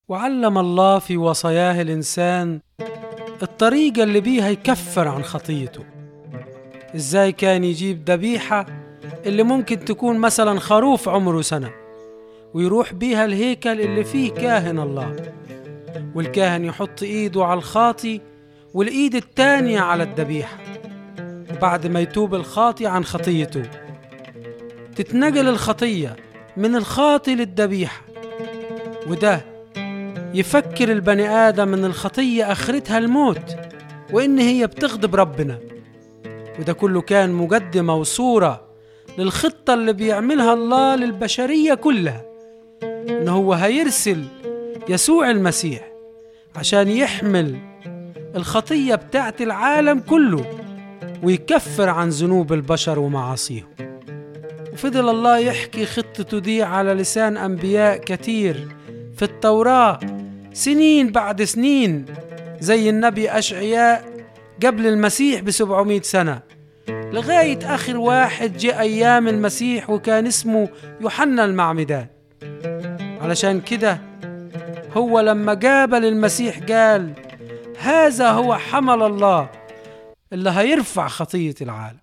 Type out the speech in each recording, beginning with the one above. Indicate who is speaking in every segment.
Speaker 1: وعلم الله في وصاياه الإنسان الطريقة اللي بيها يكفر عن خطيته إزاي كان يجيب ذبيحة اللي ممكن تكون مثلا خروف عمره سنة ويروح بيها الهيكل اللي فيه كاهن الله والكاهن يحط إيده على الخاطي والإيد التانية على الذبيحة بعد ما يتوب الخاطي عن خطيته تتنقل الخطية من الخاطي للذبيحة وده يفكر البني آدم إن الخطية آخرتها الموت وإن هي بتغضب ربنا وده كله كان مقدمة وصورة للخطة اللي بيعملها الله للبشرية كلها إن هو هيرسل يسوع المسيح عشان يحمل الخطية بتاعت العالم كله ويكفر عن ذنوب البشر ومعاصيهم وفضل الله يحكي خطته دي على لسان أنبياء كتير في التوراة سنين بعد سنين زي النبي أشعياء قبل المسيح بسبعمائة سنة لغاية آخر واحد جاء أيام المسيح وكان اسمه يوحنا المعمدان علشان كده هو لما قابل المسيح قال هذا هو حمل الله اللي هيرفع خطية العالم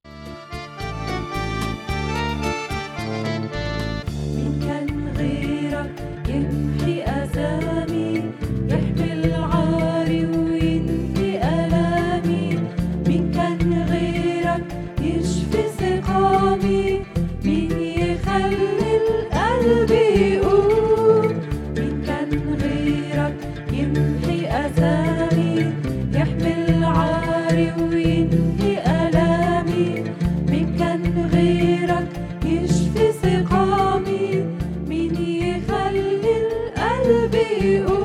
Speaker 2: مين كان غيرك يمحي أثامي يحمل عاري وينهي ألامي مين كان غيرك يشفي سقامي مين يخلي القلب يقوم مين كان غيرك يمحي أثامي يحمل عاري وينهي ألامي مين كان غيرك يشفي سقامي مين يخلي القلب يقوم